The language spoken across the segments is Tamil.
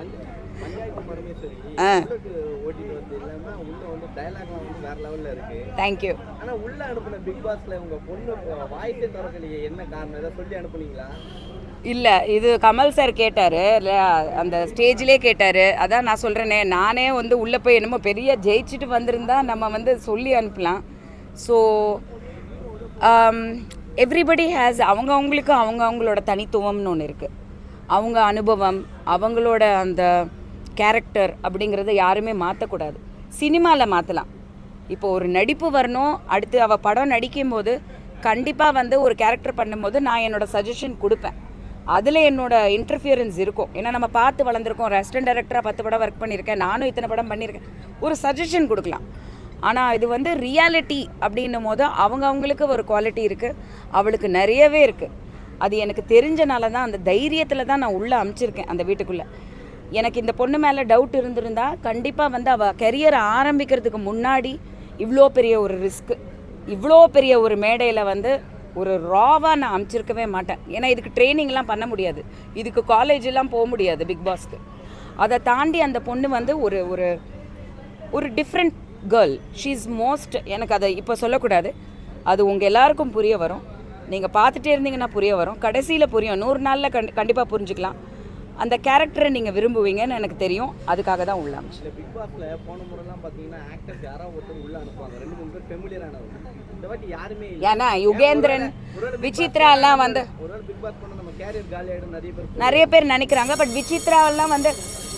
பஞ்சாயத்து பரமேஸ்வரி ஆ. உள்ளுக்கு ஓட்டிட்டு வந்து இல்லாம உள்ள வந்து டயலாக்லாம் வந்து வேற லெவல்ல இருக்கு தேங்க்யூ ஆனா உள்ள அனுப்புன பிக் பாஸ்ல உங்க பொண்ணு வாய்ஸே திறக்கலையே என்ன காரணம் ஏதாவது சொல்லி அனுப்புனீங்களா இல்லை இது கமல் சார் கேட்டார் அந்த ஸ்டேஜ்லேயே கேட்டார் அதான் நான் சொல்கிறேனே நானே வந்து உள்ளே போய் என்னமோ பெரிய ஜெயிச்சுட்டு வந்திருந்தா நம்ம வந்து சொல்லி அனுப்பலாம் ஸோ எவ்ரிபடி ஹேஸ் அவங்க அவங்களுக்கு அவங்க அவங்களோட தனித்துவம்னு ஒன்று இருக்குது அவங்க அனுபவம் அவங்களோட அந்த கேரக்டர் அப்படிங்கிறத யாருமே மாற்றக்கூடாது சினிமாவில் மாற்றலாம் இப்போ ஒரு நடிப்பு வரணும் அடுத்து அவள் படம் நடிக்கும் போது கண்டிப்பாக வந்து ஒரு கேரக்டர் பண்ணும்போது நான் என்னோட சஜஷன் கொடுப்பேன் அதில் என்னோட இன்டர்ஃபியரன்ஸ் இருக்கும் ஏன்னா நம்ம பார்த்து வளர்ந்துருக்கோம் ரெஸ்டாரண்ட் டைரக்டராக பத்து படம் ஒர்க் பண்ணியிருக்கேன் நானும் இத்தனை படம் பண்ணியிருக்கேன் ஒரு சஜஷன் கொடுக்கலாம் ஆனால் இது வந்து ரியாலிட்டி அப்படின்னும் போது அவங்க அவங்களுக்கு ஒரு குவாலிட்டி இருக்குது அவளுக்கு நிறையவே இருக்குது அது எனக்கு தெரிஞ்சனால தான் அந்த தைரியத்தில் தான் நான் உள்ளே அமுச்சிருக்கேன் அந்த வீட்டுக்குள்ளே எனக்கு இந்த பொண்ணு மேலே டவுட் இருந்திருந்தா கண்டிப்பாக வந்து அவள் கெரியரை ஆரம்பிக்கிறதுக்கு முன்னாடி இவ்வளோ பெரிய ஒரு ரிஸ்க்கு இவ்வளோ பெரிய ஒரு மேடையில் வந்து ஒரு ராவாக நான் அமுச்சிருக்கவே மாட்டேன் ஏன்னா இதுக்கு ட்ரைனிங்லாம் பண்ண முடியாது இதுக்கு காலேஜெல்லாம் போக முடியாது பிக் பாஸ்க்கு அதை தாண்டி அந்த பொண்ணு வந்து ஒரு ஒரு ஒரு different girl she is most எனக்கு அதை இப்போ சொல்லக்கூடாது அது உங்கள் எல்லாருக்கும் புரிய வரும் நீங்கள் பார்த்துட்டே இருந்தீங்கன்னா புரிய வரும் கடைசியில் புரியும் நூறு நாளில் கண் கண்டிப்பாக புரிஞ்சுக்கலாம் அந்த கேரக்டரை நீங்கள் விரும்புவீங்கன்னு எனக்கு தெரியும் அதுக்காக தான் உள்ள அமைச்சு இந்த பிக் பாஸ்ல போன முறைலாம் பாத்தீங்கன்னா ஆக்டர்ஸ் யாராவது ஒருத்தர் உள்ள அனுப்புவாங்க ரெண்டு மூணு பேர் ஃபெமிலியர் ஆனவங்க இந்த வாட்டி யாருமே இல்ல ஏன்னா யுகேந்திரன் விசித்ரா எல்லாம் வந்து ஒருவேளை பிக் பாஸ் பண்ண நம்ம கேரியர் காலி ஆயிடும் நிறைய பேர் நிறைய பேர் நினைக்கிறாங்க பட் விசித்ராவெல்லாம் வந்து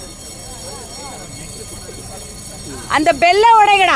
அந்த பெல்ல உடைகடா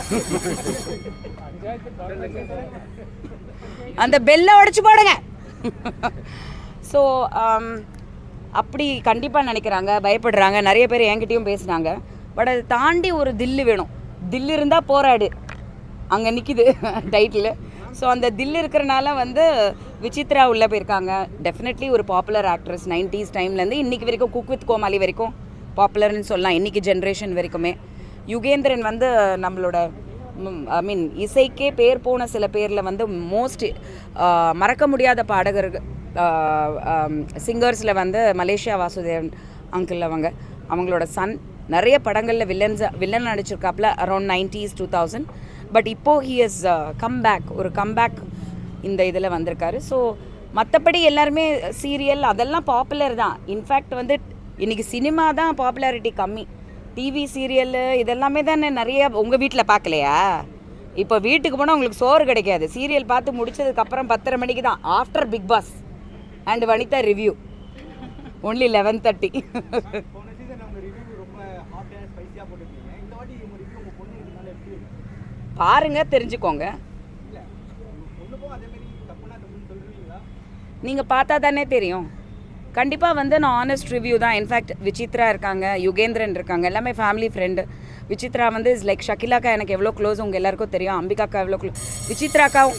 அந்த பெல்ல உடைச்சு போடுங்க ஸோ அப்படி கண்டிப்பாக நினைக்கிறாங்க பயப்படுறாங்க நிறைய பேர் என்கிட்டயும் பேசுனாங்க பட் அதை தாண்டி ஒரு தில்லு வேணும் தில்லு இருந்தால் போராடு அங்கே நிற்கிது டைட்டில் ஸோ அந்த தில் இருக்கிறனால வந்து விசித்ரா உள்ளே போயிருக்காங்க டெஃபினெட்லி ஒரு பாப்புலர் ஆக்ட்ரஸ் நைன்டிஸ் டைம்லேருந்து இன்றைக்கி வரைக்கும் குக் வித் கோமாளி வரைக்கும் பாப்புலர்னு சொல்லலாம் இன்றைக்கி ஜென்ரேஷன் வரைக்குமே யுகேந்திரன் வந்து நம்மளோட ஐ மீன் இசைக்கே பேர் போன சில பேரில் வந்து மோஸ்ட் மறக்க முடியாத பாடகர்கள் சிங்கர்ஸில் வந்து மலேசியா வாசுதேவன் அங்கிள் அவங்க அவங்களோட சன் நிறைய படங்களில் வில்லன்ஸ் வில்லன் நடிச்சிருக்காப்புல around nineties two thousand but இப்போது ஹி இஸ் கம் பேக் ஒரு கம்பேக் இந்த இதில் வந்திருக்காரு ஸோ மற்றபடி எல்லாருமே சீரியல் அதெல்லாம் பாப்புலர் தான் இன்ஃபேக்ட் வந்து இன்றைக்கி சினிமா தான் பாப்புலாரிட்டி கம்மி டிவி சீரியல் இதெல்லாமே தானே நிறைய உங்கள் வீட்டில் பார்க்கலையா இப்போ வீட்டுக்கு போனால் உங்களுக்கு சோறு கிடைக்காது சீரியல் பார்த்து முடிச்சதுக்கப்புறம் பத்தரை மணிக்கு தான் after Bigg Boss and Vanitha review only eleven thirty போன சீசன் அவங்க ரிவ்யூ ரொம்ப ஹாட்டாக ஸ்பைசியாக போட்டுருக்கீங்க இந்த வாட்டி உங்க ரிவ்யூ உங்க பொண்ணு இருந்தால எப்படி இருக்கு பாருங்க தெரிஞ்சுக்கோங்க இல்லை பொண்ணுக்கும் அதே மாதிரி தப்புனா தப்புன்னு சொல்லுவீங்களா நீங்கள் பார்த்தா தானே தெரியும் கண்டிப்பாக வந்து நான் ஆனஸ்ட் ரிவ்யூ தான் இன்ஃபேக்ட் விசித்ரா இருக்காங்க யுகேந்திரன் இருக்காங்க எல்லாமே ஃபேமிலி ஃப்ரெண்டு விசித்ரா வந்து இஸ் லைக் ஷக்கிலாக்கா எனக்கு எவ்வளோ க்ளோஸ் உங்கள் எல்லாருக்கும் தெரியும் அம்பிகாக்கா எவ்வளோ க்ளோஸ் விசித்ராக்காவும்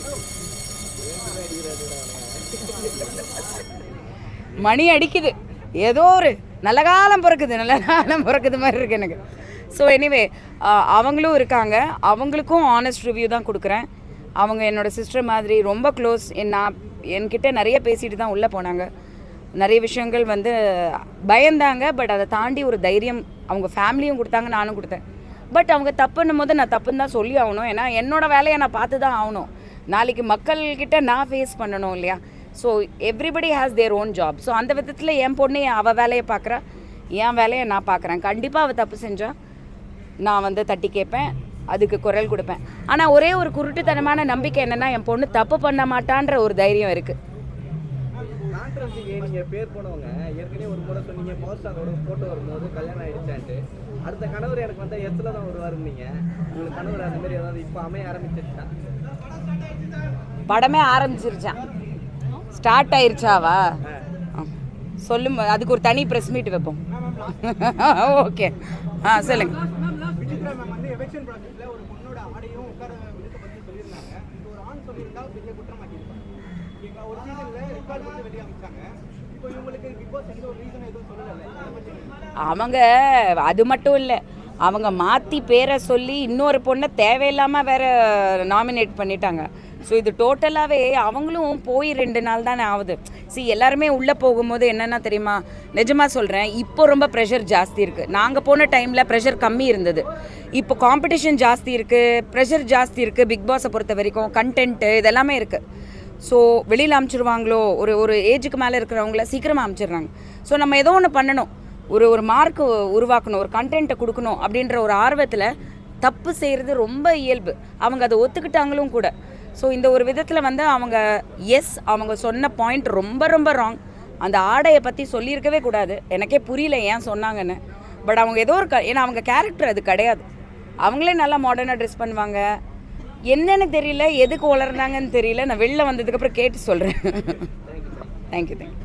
மணி அடிக்குது ஏதோ ஒரு நல்ல காலம் பிறக்குது நல்ல காலம் பிறக்குது மாதிரி இருக்கு எனக்கு ஸோ எனிவே அவங்களும் இருக்காங்க அவங்களுக்கும் ஆனஸ்ட் ரிவ்யூ தான் கொடுக்குறேன் அவங்க என்னோட சிஸ்டர் மாதிரி ரொம்ப க்ளோஸ் நான் என்கிட்ட நிறைய பேசிட்டு தான் உள்ளே போனாங்க நிறைய விஷயங்கள் வந்து பயந்தாங்க பட் அதை தாண்டி ஒரு தைரியம் அவங்க ஃபேமிலியும் கொடுத்தாங்க நானும் கொடுத்தேன் பட் அவங்க தப்புன்னும் போது நான் தப்புன்னு தான் சொல்லி ஆகணும் ஏன்னா என்னோட வேலையை நான் பார்த்து தான் ஆகணும் நாளைக்கு மக்கள்கிட்ட நான் ஃபேஸ் பண்ணணும் இல்லையா so everybody has their own job so அந்த விதத்தில் என் பொண்ணு அவள் வேலையை பார்க்குறா என் வேலையை நான் பார்க்குறேன் கண்டிப்பாக அவள் தப்பு செஞ்சா நான் வந்து தட்டி கேட்பேன் அதுக்கு குரல் கொடுப்பேன் ஆனால் ஒரே ஒரு குருட்டுத்தனமான நம்பிக்கை என்னென்னா என் பொண்ணு தப்பு பண்ண மாட்டான்ற ஒரு தைரியம் இருக்குது கான்ட்ரவர்சிக்கு நீங்க பேர் போனவங்க ஏற்கனவே ஒரு முறை சொன்னீங்க பவர் ஸ்டாரோட போட்டோ வரும்போது கல்யாணம் ஆயிடுச்சான்ட்டு அடுத்த கணவர் எனக்கு வந்தா எஸ்ல தான் வருவாரு நீங்க உங்களுக்கு கணவர் அந்த மாதிரி ஏதாவது இப்போ அமைய ஆரம்பிச்சிருச்சா படமே ஆரம்பிச்சிருச்சான் ஸ்டார்ட் ஆயிருச்சாவா ஆ. சொல்லும் அதுக்கு ஒரு தனி ப்ரெஸ் மீட் வைப்போம் ஓகே ஆ சொல்லுங்க விசித்ரா மேம் வந்து எலெக்ஷன் ப்ராசஸ்ல ஒரு பொண்ணோட ஆடையும் உட்கார விழுக்க பத்தி சொல்லியிருந்தாங்க இது ஒரு ஆண் சொல்லியிருந்தா பெரிய குற்றம் மாட்டிருப்பாங்க எங்க ஒரு சீசன்ல ரெக்கார்ட் பண்ணி வெளியே அமைச்சாங்க இப்போ இவங்களுக்கு பிக் பாஸ் எந்த ஒரு ரீசன் எதுவும் சொல்லலை அதை பத்தி என்ன? அவங்க அது மட்டும் இல்லை அவங்க மாற்றி பேரை சொல்லி இன்னொரு பொண்ணை தேவையில்லாமல் வேற நாமினேட் பண்ணிட்டாங்க ஸோ இது டோட்டலாகவே அவங்களும் போய் ரெண்டு நாள் தானே ஆகுது see எல்லாருமே உள்ளே போகும்போது என்னென்னா தெரியுமா நிஜமாக சொல்கிறேன் இப்போ ரொம்ப ப்ரெஷர் ஜாஸ்தி இருக்குது நாங்கள் போன டைமில் ப்ரெஷர் கம்மி இருந்தது இப்போ காம்படிஷன் ஜாஸ்தி இருக்குது ப்ரெஷர் ஜாஸ்தி இருக்குது பிக் பாஸை பொறுத்த வரைக்கும் கண்டென்ட்டு இதெல்லாமே இருக்குது ஸோ வெளியில் அமுச்சிடுவாங்களோ ஒரு ஒரு ஏஜுக்கு மேலே இருக்கிறவங்கள சீக்கிரமாக அமுச்சிடுறாங்க ஸோ நம்ம ஏதோ ஒன்று பண்ணணும் ஒரு ஒரு மார்க் உருவாக்கணும் ஒரு கண்டென்ட்டை கொடுக்கணும் அப்படின்ற ஒரு ஆர்வத்தில் தப்பு செய்கிறது ரொம்ப இயல்பு அவங்க அதை ஒத்துக்கிட்டாங்களும் கூட ஸோ இந்த ஒரு விதத்தில் வந்து அவங்க எஸ் அவங்க சொன்ன பாயிண்ட் ரொம்ப ரொம்ப ராங் அந்த ஆடையை பற்றி சொல்லியிருக்கவே கூடாது எனக்கே புரியல ஏன் சொன்னாங்கன்னு பட் அவங்க ஏதோ ஒரு க ஏன்னா அவங்க கேரக்டர் அது கிடையாது அவங்களே நல்லா மாடர்னாக ட்ரெஸ் பண்ணுவாங்க என்னன்னு தெரியல எதுக்கு வளர்ந்தாங்கன்னு தெரியல நான் வெளில வந்ததுக்கப்புறம் கேட்டு சொல்கிறேன் தேங்க்யூ தேங்க்யூ